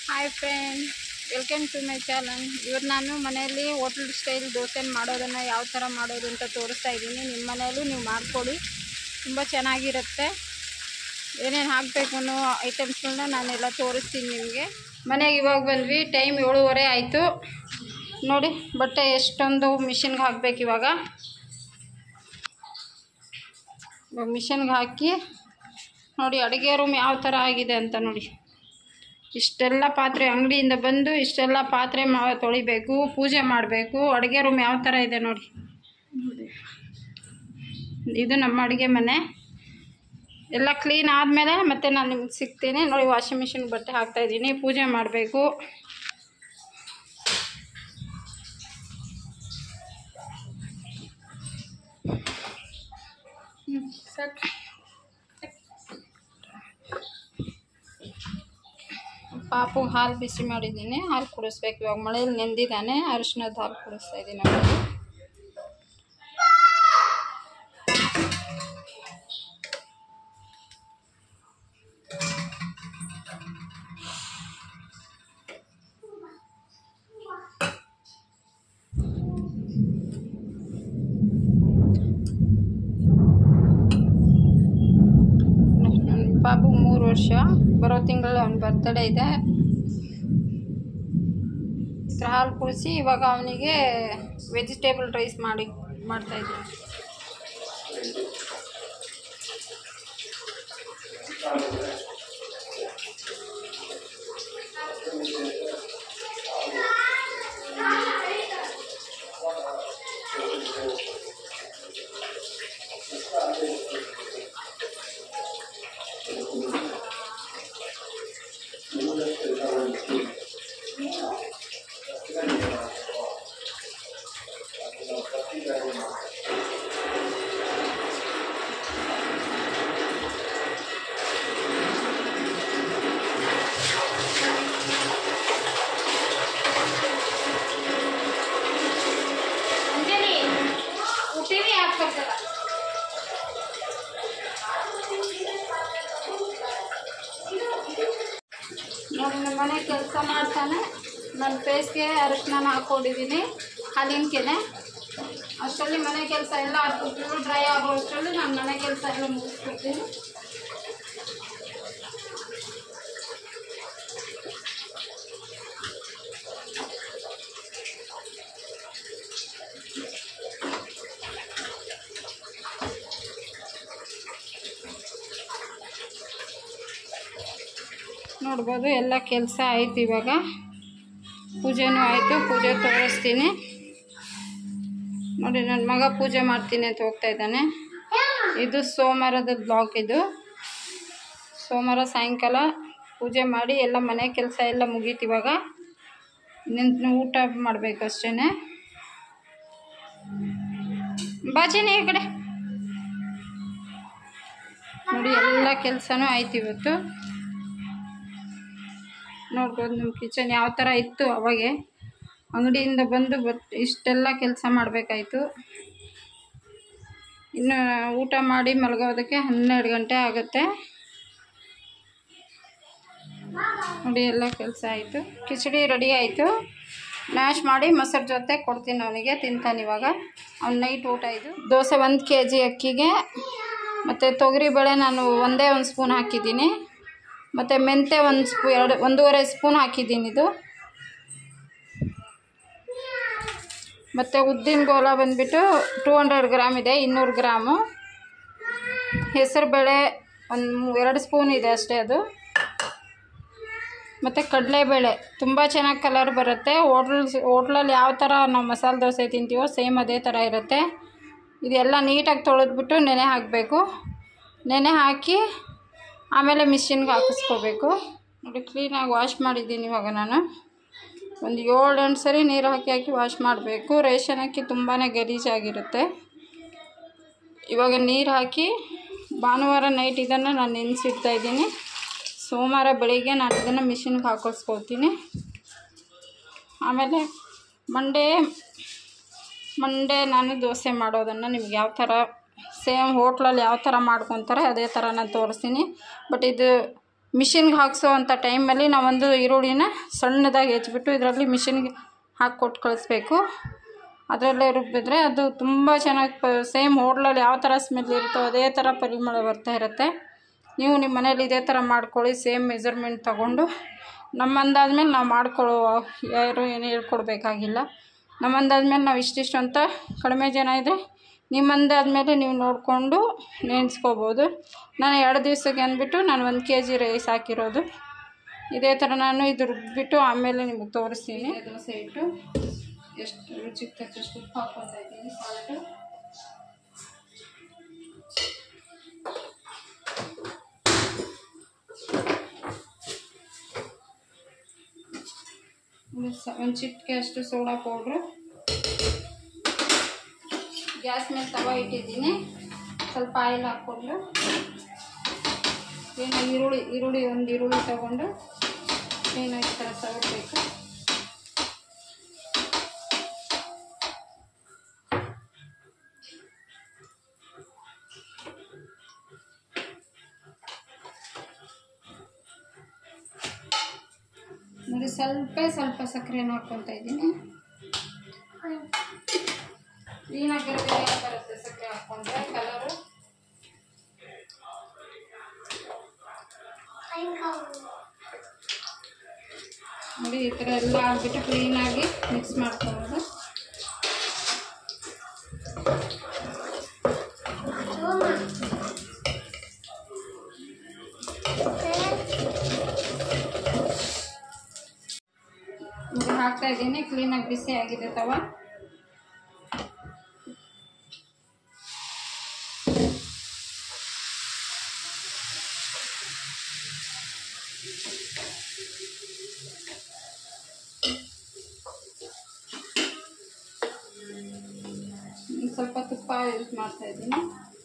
hi friend welcome to my channel ಇವತ್ತು ನಾನು ಮನೆಯಲ್ಲಿ ಹೋಟೆಲ್ ಸ್ಟೈಲ್ ದೋಸೆ ಮಾಡೋದನ್ನು ಯಾವ ಥರ ಮಾಡೋದು ಅಂತ ತೋರಿಸ್ತಾ ಇದ್ದೀನಿ ನಿಮ್ಮ ಮನೆಯಲ್ಲೂ ನೀವು ಮಾಡ್ಕೊಳ್ಳಿ ತುಂಬ ಚೆನ್ನಾಗಿರುತ್ತೆ ಏನೇನು ಹಾಕಬೇಕು ಅನ್ನೋ ಐಟಮ್ಸ್ಗಳನ್ನ ನಾನೆಲ್ಲ ತೋರಿಸ್ತೀನಿ ನಿಮಗೆ ಮನೆಗೆ ಇವಾಗ ಬಂದ್ವಿ ಟೈಮ್ ಏಳುವರೆ ಆಯಿತು ನೋಡಿ ಬಟ್ಟೆ ಎಷ್ಟೊಂದು ಮಿಷಿನ್ಗೆ ಹಾಕ್ಬೇಕು ಇವಾಗ ಇವಾಗ ಮಿಷನ್ಗೆ ಹಾಕಿ ನೋಡಿ ಅಡುಗೆ ರೂಮ್ ಯಾವ ಥರ ಆಗಿದೆ ಅಂತ ನೋಡಿ ಇಷ್ಟೆಲ್ಲ ಪಾತ್ರೆ ಅಂಗಡಿಯಿಂದ ಬಂದು ಇಷ್ಟೆಲ್ಲ ಪಾತ್ರೆ ಮಾ ತೊಳಿಬೇಕು ಪೂಜೆ ಮಾಡಬೇಕು ಅಡುಗೆ ರೂಮ್ ಯಾವ ಥರ ಇದೆ ನೋಡಿ ಇದು ನಮ್ಮ ಅಡುಗೆ ಮನೆ ಎಲ್ಲ ಕ್ಲೀನ್ ಆದಮೇಲೆ ಮತ್ತೆ ನಾನು ನಿಮ್ಗೆ ಸಿಗ್ತೀನಿ ನೋಡಿ ವಾಷಿಂಗ್ ಮಿಷಿನ್ ಬಟ್ಟೆ ಹಾಕ್ತಾಯಿದ್ದೀನಿ ಪೂಜೆ ಮಾಡಬೇಕು ಸಾಕು ಪಾಪು ಹಾಲು ಬಿಸಿ ಮಾಡಿದ್ದೀನಿ ಹಾಲು ಕುಡಿಸ್ಬೇಕು ಇವಾಗ ಮಳೆಯಲ್ಲಿ ನೆಂದಿದ್ದಾನೆ ಅರಿಶಿನದ ಹಾಲು ಕುಡಿಸ್ತಾ ಇದ್ದೀನಿ ಅವನಿಗೆ ನನ್ನ ಪಾಪು ಮೂರು ವರ್ಷ ಬರೋ ತಿಂಗಳು ಅವ್ನ ಬರ್ತಡೇ ಇದೆ ಈ ಥರ ಹಾಲು ಕುಡಿಸಿ ಇವಾಗ ಅವನಿಗೆ ವೆಜಿಟೇಬಲ್ ರೈಸ್ ಮಾಡಿ ಮಾಡ್ತಾಯಿದ್ದೀನಿ ಅಂಜಲಿ ಟಿವಿ ಹಾಕ್ಬೇಕಲ್ಲ ನೋಡಿ ನಮ್ಮ ಮನೆ ಕೆಲಸ ಮಾಡ್ತಾನೆ ನನ್ನ ಫೇಸ್ಗೆ ಅರಿಶಿನ ಹಾಕ್ಕೊಂಡಿದ್ದೀನಿ ಹಾಲಿನ ಕೆನೆ ಅಷ್ಟರಲ್ಲಿ ಮನೆ ಕೆಲಸ ಎಲ್ಲ ಆಗ್ಬಿಟ್ಟು ಡ್ರೈ ಆಗೋ ಅಷ್ಟರಲ್ಲಿ ನಾನು ಮನೆ ಕೆಲಸ ಎಲ್ಲ ಮುಗಿಸ್ಬಿಡ್ತೀನಿ ನೋಡ್ಬೋದು ಎಲ್ಲ ಕೆಲಸ ಆಯ್ತು ಇವಾಗ ಪೂಜೆನೂ ಆಯಿತು ಪೂಜೆ ತೋರಿಸ್ತೀನಿ ನೋಡಿ ನನ್ನ ಮಗ ಪೂಜೆ ಮಾಡ್ತೀನಿ ಅಂತ ಹೋಗ್ತಾ ಇದ್ದಾನೆ ಇದು ಸೋಮವಾರದ ಬ್ಲಾಗ್ ಇದು ಸೋಮವಾರ ಸಾಯಂಕಾಲ ಪೂಜೆ ಮಾಡಿ ಎಲ್ಲ ಮನೆ ಕೆಲಸ ಎಲ್ಲ ಮುಗೀತು ಇವಾಗ ನಿಂತು ಊಟ ಮಾಡಬೇಕು ಅಷ್ಟೇ ಬಾಚಿನಿ ಈ ಕಡೆ ನೋಡಿ ಎಲ್ಲ ಕೆಲಸನೂ ಆಯ್ತು ಇವತ್ತು ನೋಡ್ಬೋದು ನಮ್ಮ ಕಿಚನ್ ಯಾವ ಥರ ಇತ್ತು ಅವಾಗೆ ಅಂಗಡಿಯಿಂದ ಬಂದು ಬಟ್ ಇಷ್ಟೆಲ್ಲ ಕೆಲಸ ಮಾಡಬೇಕಾಯ್ತು ಇನ್ನು ಊಟ ಮಾಡಿ ಮಲಗೋದಕ್ಕೆ ಹನ್ನೆರಡು ಗಂಟೆ ಆಗುತ್ತೆ ನೋಡಿ ಎಲ್ಲ ಕೆಲಸ ಆಯಿತು ಕಿಚಡಿ ರೆಡಿ ಆಯಿತು ಮ್ಯಾಶ್ ಮಾಡಿ ಮೊಸರು ಜೊತೆ ಕೊಡ್ತೀನಿ ಅವನಿಗೆ ತಿಂತಾನೆ ಇವಾಗ ಅವ್ನು ನೈಟ್ ಊಟ ಇದು ದೋಸೆ ಒಂದು ಕೆ ಜಿ ಅಕ್ಕಿಗೆ ಮತ್ತು ತೊಗರಿಬೇಳೆ ನಾನು ಒಂದೇ ಒಂದು ಸ್ಪೂನ್ ಹಾಕಿದ್ದೀನಿ ಮತ್ತು ಮೆಂತೆ ಒಂದು ಸ್ಪೂ ಎರಡು ಒಂದೂವರೆ ಸ್ಪೂನ್ ಹಾಕಿದ್ದೀನಿ ಇದು ಮತ್ತು ಉದ್ದಿನ ಗೋಲ ಬಂದುಬಿಟ್ಟು ಟೂ ಹಂಡ್ರೆಡ್ ಗ್ರಾಮ್ ಇದೆ ಇನ್ನೂರು ಗ್ರಾಮು ಹೆಸರುಬೇಳೆ ಒಂದು ಎರಡು ಸ್ಪೂನ್ ಇದೆ ಅಷ್ಟೇ ಅದು ಮತ್ತು ಕಡಲೆಬೇಳೆ ತುಂಬ ಚೆನ್ನಾಗಿ ಕಲರ್ ಬರುತ್ತೆ ಹೋಟ್ಲ್ ಹೋಟ್ಲಲ್ಲಿ ಯಾವ ಥರ ನಾವು ಮಸಾಲೆ ದೋಸೆ ತಿಂತೀವೋ ಸೇಮ್ ಅದೇ ಥರ ಇರುತ್ತೆ ಇದೆಲ್ಲ ನೀಟಾಗಿ ತೊಳೆದ್ಬಿಟ್ಟು ನೆನೆ ಹಾಕಬೇಕು ನೆನೆ ಹಾಕಿ ಆಮೇಲೆ ಮಿಷಿನ್ಗೆ ಹಾಕಿಸ್ಕೋಬೇಕು ನೋಡಿ ಕ್ಲೀನಾಗಿ ವಾಶ್ ಮಾಡಿದ್ದೀನಿ ಇವಾಗ ನಾನು ಒಂದು ಏಳು ಎಂಟು ಸರಿ ನೀರು ಹಾಕಿ ಹಾಕಿ ವಾಶ್ ಮಾಡಬೇಕು ರೇಷನ್ ಅಕ್ಕಿ ತುಂಬಾ ಗಲೀಜಾಗಿರುತ್ತೆ ಇವಾಗ ನೀರು ಹಾಕಿ ಭಾನುವಾರ ನೈಟ್ ಇದನ್ನು ನಾನು ನೆನೆಸಿಡ್ತಾ ಇದ್ದೀನಿ ಸೋಮವಾರ ಬೆಳಿಗ್ಗೆ ನಾನು ಇದನ್ನು ಮಿಷಿನ್ಗೆ ಹಾಕಿಸ್ಕೊಳ್ತೀನಿ ಆಮೇಲೆ ಮಂಡೇ ಮಂಡೇ ನಾನು ದೋಸೆ ಮಾಡೋದನ್ನು ನಿಮ್ಗೆ ಯಾವ ಥರ ಸೇಮ್ ಹೋಟ್ಲಲ್ಲಿ ಯಾವ ಥರ ಮಾಡ್ಕೊತಾರೆ ಅದೇ ಥರ ನಾನು ತೋರಿಸ್ತೀನಿ ಬಟ್ ಇದು ಮಿಷಿನ್ಗೆ ಹಾಕ್ಸೋ ಅಂಥ ಟೈಮಲ್ಲಿ ನಾವೊಂದು ಈರುಳ್ಳಿನ ಸಣ್ಣದಾಗಿ ಹೆಚ್ಚಿಬಿಟ್ಟು ಇದರಲ್ಲಿ ಮಿಷಿನ್ಗೆ ಹಾಕಿ ಕೊಟ್ಟು ಕಳಿಸ್ಬೇಕು ಅದರಲ್ಲೇ ರುಬ್ಬಿದ್ರೆ ಅದು ತುಂಬ ಚೆನ್ನಾಗಿ ಪ ಸೇಮ್ ಹೋಟ್ಲಲ್ಲಿ ಯಾವ ಥರ ಸ್ಮೆಲ್ ಇರುತ್ತೋ ಅದೇ ಥರ ಪರಿಮಳ ಬರ್ತಾ ಇರುತ್ತೆ ನೀವು ನಿಮ್ಮ ಮನೇಲಿ ಇದೇ ಥರ ಮಾಡ್ಕೊಳ್ಳಿ ಸೇಮ್ ಮೆಜರ್ಮೆಂಟ್ ತೊಗೊಂಡು ನಮ್ಮ ಅಂದಾದ್ಮೇಲೆ ನಾವು ಮಾಡ್ಕೊಳ್ಳೋ ಯಾರು ಏನು ಹೇಳ್ಕೊಡ್ಬೇಕಾಗಿಲ್ಲ ನಮ್ಮ ಅಂದಾದ್ಮೇಲೆ ನಾವು ಇಷ್ಟಿಷ್ಟು ಅಂತ ಕಡಿಮೆ ಜನ ಇದ್ದರೆ ನಿಮ್ಮ ಅಂದಾದ್ಮೇಲೆ ನೀವು ನೋಡಿಕೊಂಡು ನೆನೆಸ್ಕೋಬೋದು ನಾನು ಎರಡು ದಿವಸಕ್ಕೆ ಅಂದ್ಬಿಟ್ಟು ನಾನು ಒಂದು ಕೆ ಜಿ ರೈಸ್ ಹಾಕಿರೋದು ಇದೇ ಥರ ನಾನು ಇದು ರುಬ್ಬಿಟ್ಟು ಆಮೇಲೆ ನಿಮಗೆ ತೋರಿಸ್ತೀನಿ ದೋಸೆ ಇಟ್ಟು ಎಷ್ಟು ರುಚಿಗೆ ತಕ್ಕಷ್ಟು ಉಪ್ಪು ಹಾಕ್ಕೊತಾ ಇದ್ದೀನಿ ಸಾಲ್ಟು ಒಂದು ಚಿಟಿಕೆ ಅಷ್ಟು ಸೋಡಾ ಪೌಡ್ರು ಗ್ಯಾಸ್ ಮೇಲೆ ತವ ಇಟ್ಟಿದ್ದೀನಿ ಸ್ವಲ್ಪ ಆಯಿಲ್ ಹಾಕ್ಕೊಂಡು ಕ್ಲೀನಾಗಿ ಈರುಳ್ಳಿ ಈರುಳ್ಳಿ ಒಂದು ಈರುಳ್ಳಿ ತಗೊಂಡು ಕ್ಲೀನಾಗಿ ಈ ಥರ ಸವರಬೇಕು ನೋಡಿ ಸ್ವಲ್ಪ ಸ್ವಲ್ಪ ಸಕ್ಕರೆನ ಹಾಕ್ಕೊತಾ ಇದ್ದೀನಿ ಕ್ಲೀನಾಗಿರೋದೇ ಬರುತ್ತೆ ಸಕ್ಕರೆ ಹಾಕ್ಕೊಂಡ್ರೆ ಕಲರು ನೋಡಿ ಈ ಥರ ಎಲ್ಲ ಹಾಕ್ಬಿಟ್ಟು ಕ್ಲೀನಾಗಿ ಮಿಕ್ಸ್ ಮಾಡ್ಕೊಳ್ಳೋದು ನೋಡಿ ಹಾಕ್ತಾ ಇದ್ದೀನಿ ಕ್ಲೀನಾಗಿ ಬಿಸಿ ಆಗಿದೆ ತವ ಒಂದ್ ಸ್ವಲ್ಪ ತುಪ್ಪ ಯೂಸ್ ಮಾಡ್ತಾ ಇದ್ದೀನಿ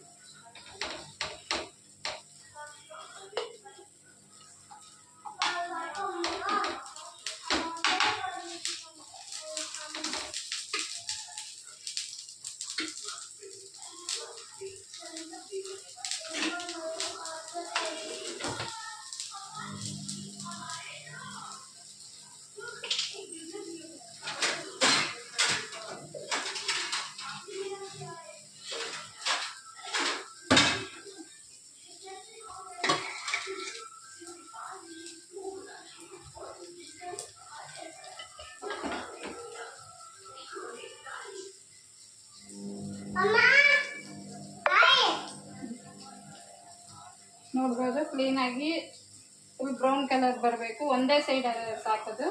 ನೋಡ್ಬೋದು ಕ್ಲೀನಾಗಿ ಫುಲ್ ಬ್ರೌನ್ ಕಲರ್ ಬರಬೇಕು ಒಂದೇ ಸೈಡ್ ಸಾಕೋದು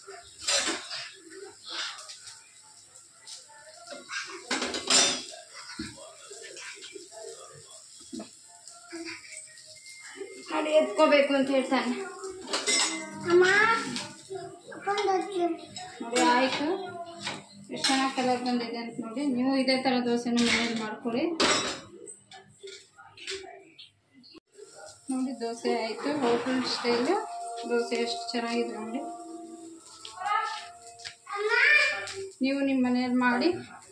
ನೋಡಿ ಎತ್ಕೋಬೇಕು ಅಂತ ಹೇಳ್ತಾನೆ ನೋಡಿ ಆಯಿತು ಎಷ್ಟು ಚೆನ್ನಾಗಿ ಕಲರ್ ಬಂದಿದೆ ಅಂತ ನೋಡಿ ನೀವು ಇದೇ ಥರ ದೋಸೆನ ಮನೇಲಿ ಮಾಡ್ಕೊಳ್ಳಿ ನೋಡಿ ದೋಸೆ ಆಯಿತು ಹೋಟೆಲ್ ಸ್ಟೈಲು ದೋಸೆ ಎಷ್ಟು ಚೆನ್ನಾಗಿದೆ ನೋಡಿ ನೀವು ನಿಮ್ಮ ಮನೇಲಿ ಮಾಡಿ